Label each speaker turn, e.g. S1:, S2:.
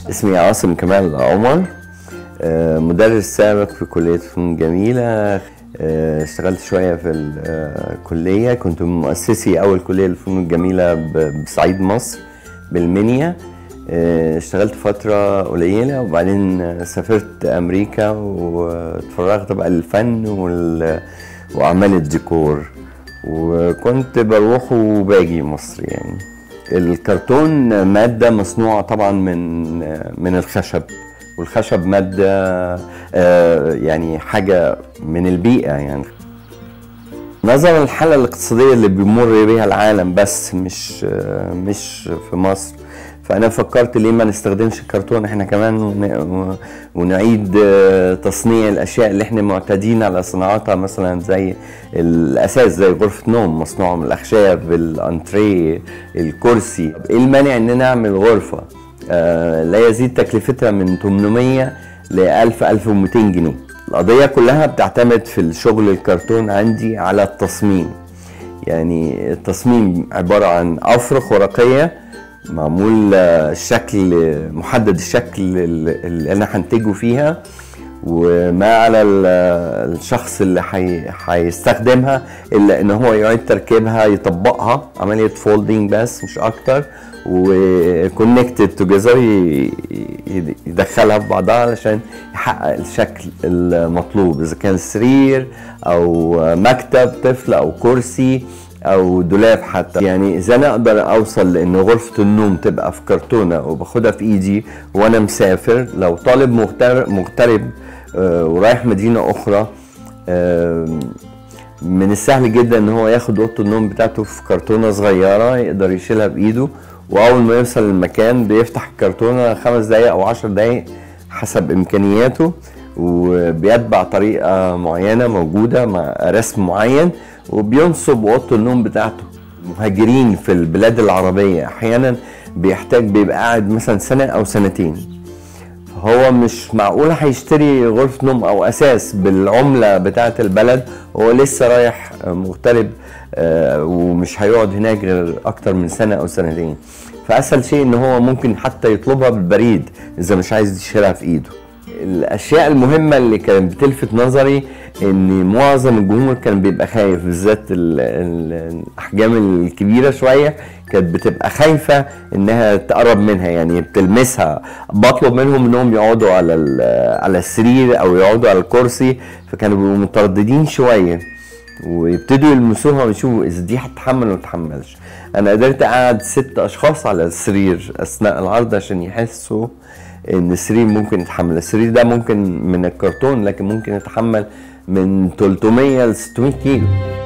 S1: اسمي عاصم كمال عمر آه، مدرس سابق في كلية فنون جميلة آه، اشتغلت شوية في الكلية كنت من مؤسسي أول كلية للفنون الجميلة ب- بصعيد مصر بالمنيا آه، اشتغلت فترة قليلة وبعدين سافرت أمريكا واتفرغت بقى للفن وال- وأعمال الديكور وكنت بروح وباجي مصر يعني الكرتون مادة مصنوعة طبعا من من الخشب والخشب مادة آه، يعني حاجة من البيئة يعني نظرا للحالة الاقتصادية اللي بيمر بيها العالم بس مش آه، مش في مصر فأنا فكرت ليه ما نستخدمش الكرتون احنا كمان ون- ونعيد آه، تصنيع الأشياء اللي احنا معتادين على صناعتها مثلا زي الأساس زي غرفة نوم مصنوعة من الأخشاب الأنتريه الكرسي ايه المانع إن نعمل غرفة آه، لا يزيد تكلفتها من 800 ل 1000 1200 جنيه القضية كلها بتعتمد في الشغل الكرتون عندي على التصميم يعني التصميم عبارة عن أفرخ ورقية معمول آه، شكل محدد الشكل اللي أنا هنتجه فيها وما على ال- الشخص اللي حي- هيستخدمها الا ان هو يعيد تركيبها يطبقها عمليه فولدنج بس مش اكتر وكونكتد توجذر يدخلها في بعضها علشان يحقق الشكل المطلوب اذا كان سرير او مكتب طفل او كرسي او دولاب حتى يعني اذا انا اقدر اوصل لان غرفه النوم تبقى في كرتونه وباخدها في ايدي وانا مسافر لو طالب مغتر- مغترب آه، ورايح مدينه اخرى آم، من السهل جدا ان هو ياخد اوضه النوم بتاعته في كرتونه صغيره يقدر يشيلها بايده واول ما يوصل المكان بيفتح الكرتونه خمس دقايق او عشر دقايق حسب امكانياته وبيتبع طريقه معينه موجوده مع رسم معين وبينصب اوضه النوم بتاعته مهاجرين في البلاد العربيه احيانا بيحتاج بيبقى قاعد مثلا سنه او سنتين هو مش معقول هيشتري غرفة نوم أو أساس بالعملة بتاعة البلد وهو لسه رايح مغترب آه، ومش هيقعد هناك غير أكتر من سنة أو سنتين فأسهل شيء إن هو ممكن حتى يطلبها بالبريد إذا مش عايز يشيلها في إيده الاشياء المهمه اللي كانت بتلفت نظري ان معظم الجمهور كان بيبقى خايف بالذات ال- ال- الاحجام الكبيره شويه كانت بتبقى خايفه انها تقرب منها يعني بتلمسها بطلب منهم انهم يقعدوا على ال- على السرير او يقعدوا على الكرسي فكانوا بيبقوا مترددين شويه ويبتدوا يلمسوها ويشوفوا اذا دي هتتحمل ولا ما تتحملش انا قدرت اقعد ست اشخاص على السرير اثناء العرض عشان يحسوا ان السرير ممكن يتحمل السرير ده ممكن من الكرتون لكن ممكن يتحمل من 300 ل 600 كيلو